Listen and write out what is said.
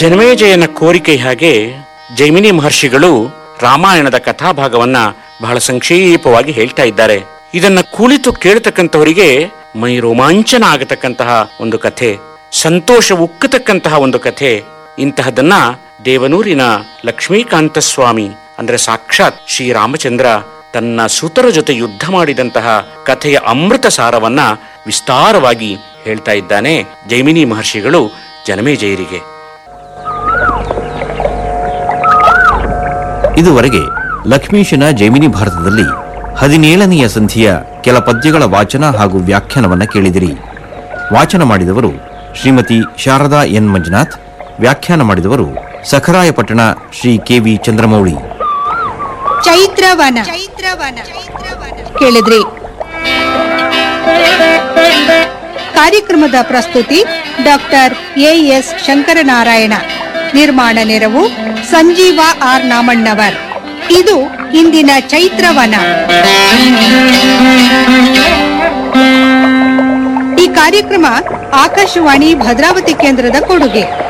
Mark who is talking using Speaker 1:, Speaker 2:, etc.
Speaker 1: ಜನಮೇಜಯನ ಕೋರಿಕೆ ಹಾಗೆ ಜೈಮಿನಿ ಮಹರ್ಷಿಗಳು ರಾಮಾಯಣದ ಕಥಾಭಾಗವನ್ನ ಬಹಳ ಸಂಕ್ಷೇಪವಾಗಿ ಹೇಳ್ತಾ ಇದ್ದಾರೆ ಇದನ್ನ ಕುಳಿತು ಕೇಳತಕ್ಕಂಥವರಿಗೆ ಮೈ ರೋಮಾಂಚನ ಆಗತಕ್ಕಂತಹ ಒಂದು ಕಥೆ ಸಂತೋಷ ಉಕ್ಕತಕ್ಕಂತಹ ಒಂದು ಕಥೆ ಇಂತಹದನ್ನ ದೇವನೂರಿನ ಲಕ್ಷ್ಮೀಕಾಂತ ಸ್ವಾಮಿ ಅಂದ್ರೆ ಸಾಕ್ಷಾತ್ ಶ್ರೀರಾಮಚಂದ್ರ ತನ್ನ ಸುತರ ಜೊತೆ ಯುದ್ಧ ಮಾಡಿದಂತಹ ಕಥೆಯ ಅಮೃತ ಸಾರವನ್ನ ವಿಸ್ತಾರವಾಗಿ ಹೇಳ್ತಾ ಇದ್ದಾನೆ ಜೈಮಿನಿ ಮಹರ್ಷಿಗಳು ಜನಮೇಜಯರಿಗೆ
Speaker 2: ಇದುವರೆಗೆ ಲಕ್ಷ್ಮೀಶನ ಜೈಮಿನಿ ಭಾರತದಲ್ಲಿ ಹದಿನೇಳನೆಯ ಸಂಧಿಯ ಕೆಲ ಪದ್ಯಗಳ ವಾಚನ ಹಾಗೂ ವ್ಯಾಖ್ಯಾನವನ್ನ ಕೇಳಿದಿರಿ ವಾಚನ ಮಾಡಿದವರು ಶ್ರೀಮತಿ ಶಾರದಾ ಎನ್ ಮಂಜುನಾಥ್ ವ್ಯಾಖ್ಯಾನ ಮಾಡಿದವರು ಸಖರಾಯಪಟ್ಟಣ ಶ್ರೀ ಕೆ ವಿ ಚಂದ್ರಮೌಳಿ
Speaker 3: ಚೈತ್ರವನ ಚೈತ್ರವನ ಕೇಳಿದ್ರಿ ಕಾರ್ಯಕ್ರಮದ ಪ್ರಸ್ತುತಿ ಡಾಕ್ಟರ್ ಎ ಎಸ್ ಶಂಕರನಾರಾಯಣ ನಿರ್ಮಾಣ ನೆರವು ಸಂಜೀವ ಆರ್ ನಾಮಣ್ಣವರ್ ಇದು ಇಂದಿನ ಚೈತ್ರವನ ಈ ಕಾರ್ಯಕ್ರಮ ಆಕಾಶವಾಣಿ ಭದ್ರಾವತಿ ಕೇಂದ್ರದ ಕೊಡುಗೆ